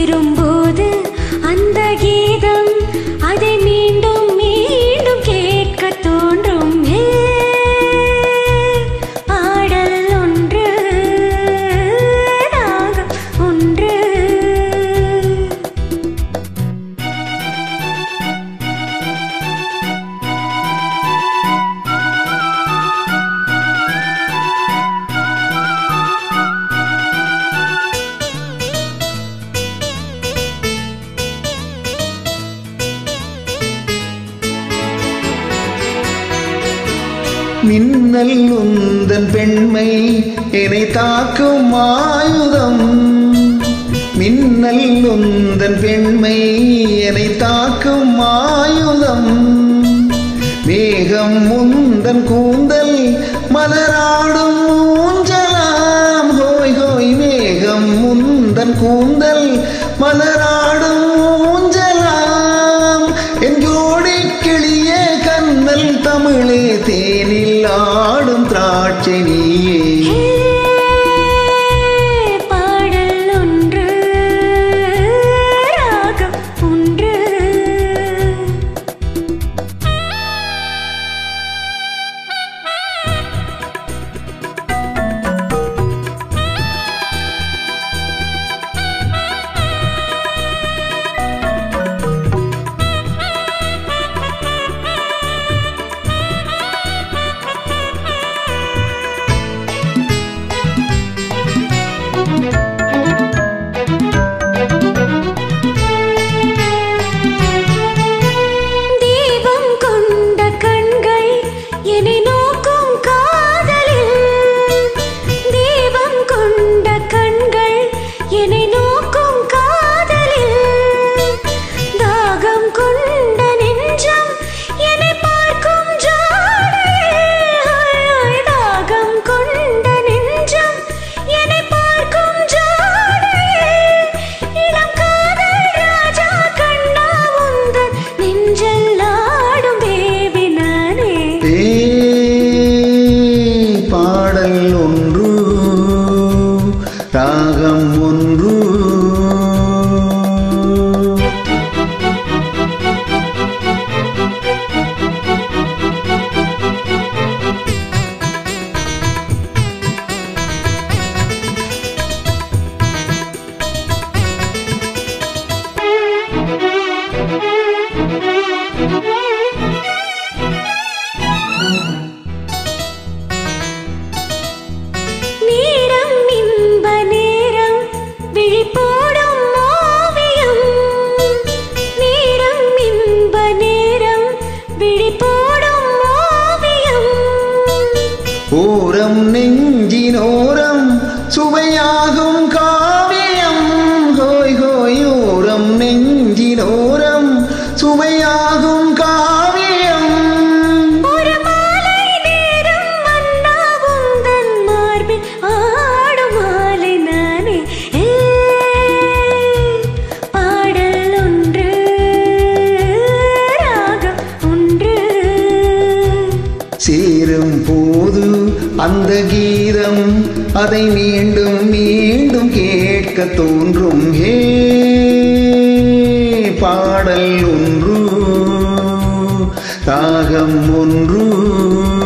சேரும்போது அந்த கீதம் அதை மீண்டும் மீண்டும் கேட்க தோன்றும் ஏ, பாடல் ஒன்று ராகம் ஒன்று மின்னல் உந்தன் பெண்மை என்னை தாக்கும் ஆயுதம் மின்னல் உந்தன் பெண்மை என்னை தாக்கும் ஆயுதம் மேகம் உந்தன் கூந்தல் மலராடும் ஊஞ்சலாம் ஹோய் ஹோய் மேகம் உந்தன் கூந்தல் மலராடும் ஊஞ்சலாம் என் ஜோடி கிளிய கண்ணல் தமிழே தேனில் ஆடும் திராட்சை நீயே பாடல் ஒன்று ராகம் ஒன்று தீபம் கொண்ட கண்கள் என்னை நோக்கும் காதலில் தீபம் கொண்ட கண்கள் என்னை நோக்கும் காதலில் தாகம் கொண்ட நெஞ்சம் என்னை பார்க்கும் ஜாடையில் தாகம் கொண்ட நெஞ்சம் என்னை பார்க்கும் ஜாடையில் இளம் காதல் ராஜா கண்ணா உந்தன் நெஞ்சல் ஆடும் பேபி நானே ஏய், பாடல் ஒன்று ராகம் ஒன்று நேரம் இன்ப நேரம் விழிப்போடும் ஓவியம் நேரம் இன்ப நேரம் விழிப்போடும் ஓவியம் ஓரம் நெஞ்சினோரம் சுவையாகும் காவியம் ஹோய் ஹோய் ஓரம் நெஞ்சினோரம் சுவையாகும் காவியம் ஒரு மாலை நேரம் மன்னா உந்தன் மார்பில் ஆடும் மாலை நானே ஏய், பாடல் ஒன்று ராகம் ஒன்று சேரும் போது அந்த கீதம் அதை மீண்டும் மீண்டும் கேட்க தோன்றும் ஹே பாடல் ஒன்று தாகம் ஒன்று